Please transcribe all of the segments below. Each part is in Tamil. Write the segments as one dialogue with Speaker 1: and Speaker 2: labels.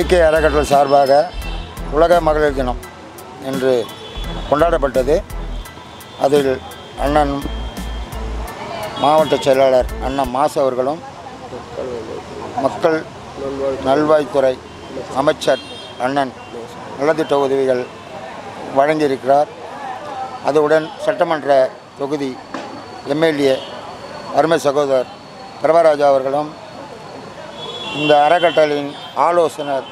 Speaker 1: பிகே அறக்கட்டளை சார்பாக உலக மகளிர் தினம் என்று கொண்டாடப்பட்டது அதில் அண்ணன் மாவட்ட செயலாளர் அண்ணன் மாசு அவர்களும் மக்கள் நல்வாழ்வுத்துறை அமைச்சர் அண்ணன் நலத்திட்ட உதவிகள் வழங்கியிருக்கிறார் அதுடன் சட்டமன்ற தொகுதி எம்எல்ஏ அருமை சகோதரர் பிரபராஜா அவர்களும் இந்த அறக்கட்டளையின் ஆலோசனர்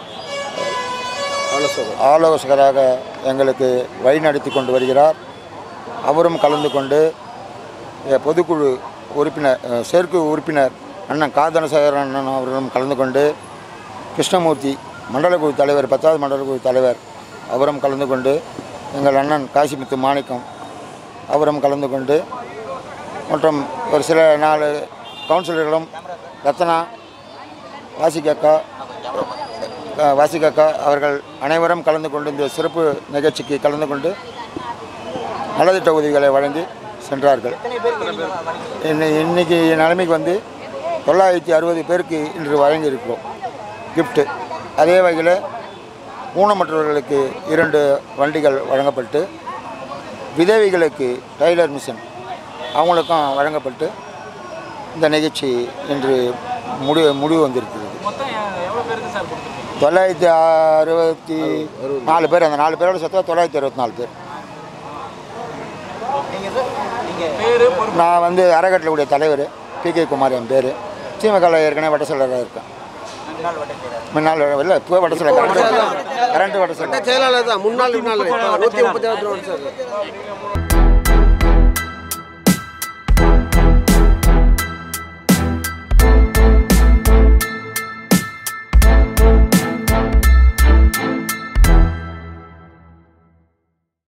Speaker 2: ஆலோசகர்
Speaker 1: ஆலோசகராக எங்களுக்கு வழிநடத்தி கொண்டு வருகிறார் அவரும் கலந்து கொண்டு அஹ், பொதுக்குழு உறுப்பினர் அஹ், செயற்குழு உறுப்பினர் அண்ணன் காதனசேகர் அண்ணன் அவர்களும் கலந்து கொண்டு கிருஷ்ணமூர்த்தி மண்டல குழு தலைவர் பத்தாவது மண்டல குழு தலைவர் அவரும் கலந்து கொண்டு எங்கள் அண்ணன் காசிமுத்து மாணிக்கம் அவரும் கலந்து கொண்டு மற்றும் ஒரு சில நாலு கவுன்சிலர்களும் ரத்னா வாசிகக்கா அஹ், வாசிகக்கா அவர்கள் அனைவரும் கலந்து கொண்டு இந்த சிறப்பு நிகழ்ச்சிக்கு கலந்து கொண்டு நலத்திட்ட உதவிகளை வழங்கி சென்றார்கள் இன்னை இன்னைக்கு நிலைமைக்கு வந்து தொள்ளாயிரத்தி அறுபது பேருக்கு இன்று வழங்கியிருக்கிறோம் கிஃப்ட்டு அதே வகையில் ஊனமற்றவர்களுக்கு இரண்டு வண்டிகள் வழங்கப்பட்டு விதவைகளுக்கு டைலர் மிஷின் அவங்களுக்கும் வழங்கப்பட்டு இந்த நிகழ்ச்சி இன்று முடி முடிவு வந்திருக்கிறது
Speaker 3: மொத்தம் எ- எவ்வளவு பேருக்கு சார் கொடுத்துருக்கீங்க
Speaker 1: தொள்ளாயிரத்தி அறுபத்தி நாலு பேர் அந்த நாலு பேரோட சேர்த்தா தொள்ளாயிரத்தி அறுபத்தி நாலு பேர்
Speaker 3: பேரு பொறுப்பு
Speaker 1: நான் வந்து அறக்கட்டளையுடைய தலைவர் பி கே குமார் என் பேர் திமுகவில் ஏற்கனவே வட்ட செயலராக இருக்கேன் முன்னாள் இல்லை இப்போ வட்ட செயலர் கரண்ட் கரண்ட் வட்ட செயலர்
Speaker 2: செயலாளர் தான் முன்னாள் முன்னாள் இப்போ நூற்றி முப்பத்தி ஆறு வருஷம்